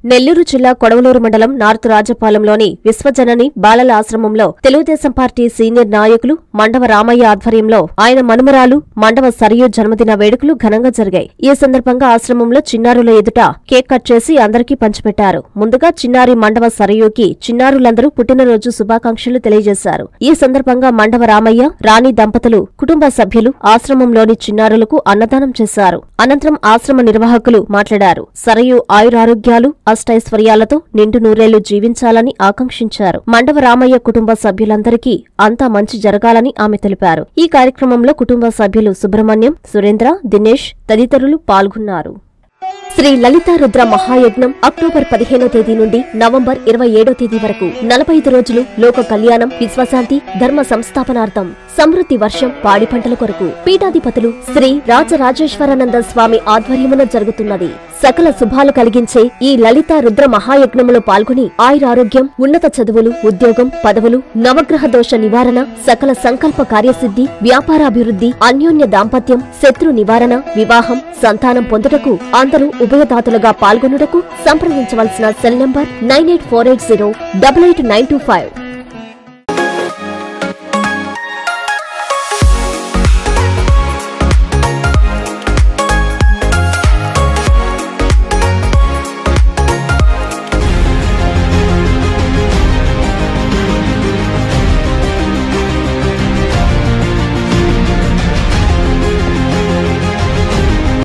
నెల్లూరు జిల్లా కొడవలూరు మండలం నార్త్ రాజపాలెంలోని విశ్వజనని బాలల ఆశ్రమంలో తెలుగుదేశం పార్టీ సీనియర్ నాయకులు మండవ రామయ్య ఆధ్వర్యంలో ఆయన మనుమరాలు మండవ సరియు జన్మదిన వేడుకలు ఘనంగా జరిగాయి ఈ సందర్భంగా ఆశ్రమంలో చిన్నారుల ఎదుట కేక్ కట్ చేసి అందరికీ పంచిపెట్టారు ముందుగా చిన్నారి మండవ సరయుకి చిన్నారులందరూ పుట్టినరోజు శుభాకాంక్షలు తెలియజేశారు ఈ సందర్భంగా మండవ రామయ్య రాణి దంపతులు కుటుంబ సభ్యులు ఆశ్రమంలోని చిన్నారులకు అన్నదానం చేశారు అనంతరం ఆశ్రమ నిర్వాహకులు మాట్లాడారు సరయు ఆయురారోగ్యాలు అష్టైశ్వర్యాలతో నిండు నూరేళ్లు జీవించాలని ఆకాంక్షించారు మండవ రామయ్య కుటుంబ సభ్యులందరికీ అంతా మంచి జరగాలని ఆమె తెలిపారు ఈ కార్యక్రమంలో కుటుంబ సభ్యులు సుబ్రహ్మణ్యం సురేంద్ర దినేష్ తదితరులు పాల్గొన్నారు శ్రీ లలితా రుద్ర మహాయజ్ఞం అక్టోబర్ పదిహేనో తేదీ నుండి నవంబర్ ఇరవై ఏడో తేదీ వరకు నలభై ఐదు రోజులు లోక కళ్యాణం విశ్వశాంతి ధర్మ సంస్థాపనార్థం సమృద్ధి వర్షం పాడి పంటల కొరకు పీఠాధిపతులు శ్రీ రాజరాజేశ్వరానంద స్వామి ఆధ్వర్యమున జరుగుతున్నది సకల శుభాలు కలిగించే ఈ లలిత రుద్ర మహాయజ్ఞములో పాల్గొని ఆయురారోగ్యం ఉన్నత చదువులు ఉద్యోగం పదవులు నవగ్రహ దోష నివారణ సకల సంకల్ప కార్యసిద్ధి వ్యాపారాభివృద్ధి అన్యోన్య దాంపత్యం శత్రు నివారణ వివాహం సంతానం పొందుటకు అందరూ ఉభయదాతలుగా పాల్గొనుటకు సంప్రదించవలసిన cell number nine eight four eight zero double eight nine two five